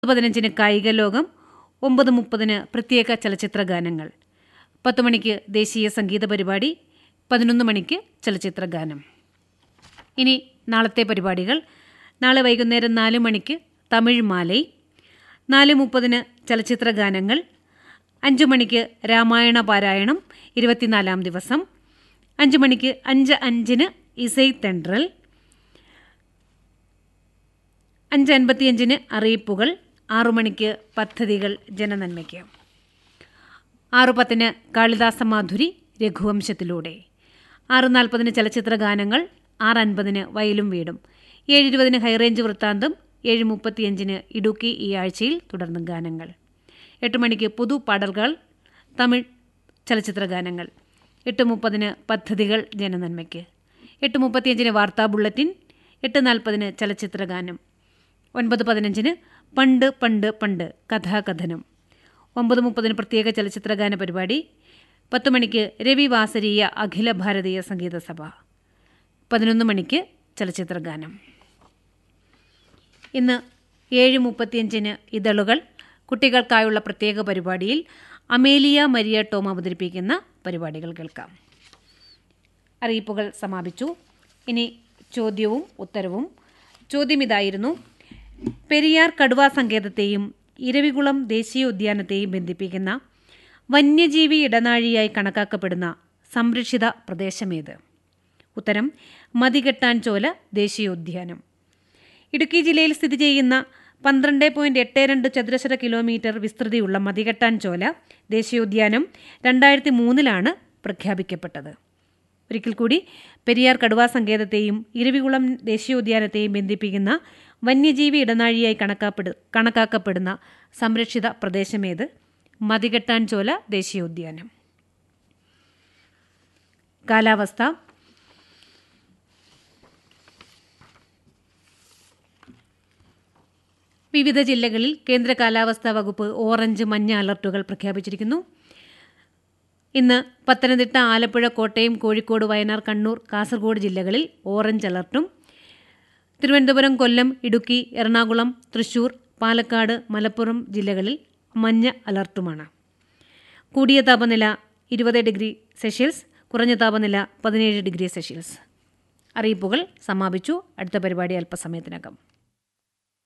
പതിനഞ്ചിന് കായിക ലോകം ഒമ്പത് മുപ്പതിന് പ്രത്യേക ചലച്ചിത്ര ഗാനങ്ങൾ പത്ത് മണിക്ക് ദേശീയ സംഗീത പരിപാടി പതിനൊന്ന് മണിക്ക് ചലച്ചിത്ര ഗാനം ഇനി നാളത്തെ പരിപാടികൾ നാളെ വൈകുന്നേരം നാല് മണിക്ക് തമിഴ് മാലൈ നാല് മുപ്പതിന് ചലച്ചിത്ര ഗാനങ്ങൾ അഞ്ചു മണിക്ക് രാമായണ പാരായണം ഇരുപത്തിനാലാം ദിവസം അഞ്ചു മണിക്ക് അഞ്ച് അഞ്ചിന് ഇസൈ തെൻട്രൽ അഞ്ച് അൻപത്തിയഞ്ചിന് അറിയിപ്പുകൾ ആറു മണിക്ക് പദ്ധതികൾ ജനനന്മയ്ക്ക് ആറു പത്തിന് കാളിദാസ മാധുരി രഘുവംശത്തിലൂടെ ആറ് നാൽപ്പതിന് ചലച്ചിത്ര ഗാനങ്ങൾ ആറ് അൻപതിന് വയലും വീടും ഏഴ് ഇരുപതിന് ഹൈറേഞ്ച് വൃത്താന്തം ഏഴ് മുപ്പത്തിയഞ്ചിന് ഇടുക്കി ഈ ആഴ്ചയിൽ തുടർന്നും ഗാനങ്ങൾ എട്ട് മണിക്ക് പുതു പാടൽകൾ തമിഴ് ചലച്ചിത്ര ഗാനങ്ങൾ എട്ട് മുപ്പതിന് പദ്ധതികൾ ജനനന്മയ്ക്ക് എട്ട് മുപ്പത്തിയഞ്ചിന് വാർത്താ ബുള്ളറ്റിൻ എട്ട് നാൽപ്പതിന് ചലച്ചിത്ര ഗാനം ഒൻപത് പതിനഞ്ചിന് പണ്ട് പണ്ട് പണ്ട് കഥാകഥനം ഒമ്പത് മുപ്പതിന് പ്രത്യേക ചലച്ചിത്ര ഗാന പരിപാടി പത്ത് മണിക്ക് രവി വാസരീയ അഖില ഭാരതീയ സംഗീത സഭ പതിനൊന്ന് മണിക്ക് ചലച്ചിത്ര ഗാനം ഇന്ന് ഏഴ് മുപ്പത്തിയഞ്ചിന് ഇതളുകൾ കുട്ടികൾക്കായുള്ള പ്രത്യേക പരിപാടിയിൽ അമേലിയ മരിയ ടോം അവതരിപ്പിക്കുന്ന പരിപാടികൾ കേൾക്കാം അറിയിപ്പുകൾ സമാപിച്ചു ഇനി ചോദ്യവും ഉത്തരവും ചോദ്യം ഇതായിരുന്നു പെരിയാർ കടുവാ സങ്കേതത്തെയും ഇരവികുളം ദേശീയോദ്യാനത്തെയും ബന്ധിപ്പിക്കുന്ന വന്യജീവി ഇടനാഴിയായി കണക്കാക്കപ്പെടുന്ന സംരക്ഷിത പ്രദേശമേത് ഉത്തരം മതികെട്ടാൻ ചോല ദേശീയോദ്യാനം ഇടുക്കി ജില്ലയിൽ സ്ഥിതി ചെയ്യുന്ന പന്ത്രണ്ട് പോയിന്റ് എട്ട് രണ്ട് ചതുരശ്ര കിലോമീറ്റർ വിസ്തൃതിയുള്ള മതികെട്ടാൻ ചോല ദേശീയോദ്യാനം രണ്ടായിരത്തി മൂന്നിലാണ് പ്രഖ്യാപിക്കപ്പെട്ടത് ഒരിക്കൽ കൂടി പെരിയാർ കടുവാ സങ്കേതത്തെയും ഇരവികുളം ദേശീയോദ്യാനത്തെയും ബന്ധിപ്പിക്കുന്ന വന്യജീവി ഇടനാഴിയായി കണക്കാപ്പെടു കണക്കാക്കപ്പെടുന്ന സംരക്ഷിത പ്രദേശമേത് മതികെട്ടാൻ ചോല ദേശീയോദ്യാനം കാലാവസ്ഥ വിവിധ ജില്ലകളിൽ കേന്ദ്ര കാലാവസ്ഥാ വകുപ്പ് ഓറഞ്ച് മഞ്ഞ അലർട്ടുകൾ പ്രഖ്യാപിച്ചിരിക്കുന്നു ഇന്ന് പത്തനംതിട്ട ആലപ്പുഴ കോട്ടയം കോഴിക്കോട് വയനാട് കണ്ണൂർ കാസർഗോഡ് ജില്ലകളിൽ ഓറഞ്ച് അലർട്ടും തിരുവനന്തപുരം കൊല്ലം ഇടുക്കി എറണാകുളം തൃശൂർ പാലക്കാട് മലപ്പുറം ജില്ലകളിൽ മഞ്ഞ അലർട്ടുമാണ് കൂടിയ താപനില ഇരുപത് ഡിഗ്രി സെഷ്യൽസ് കുറഞ്ഞ താപനില പതിനേഴ് ഡിഗ്രി സെഷ്യൽസ് അറിയിപ്പുകൾ സമാപിച്ചു അടുത്ത പരിപാടി അല്പസമയത്തിനകം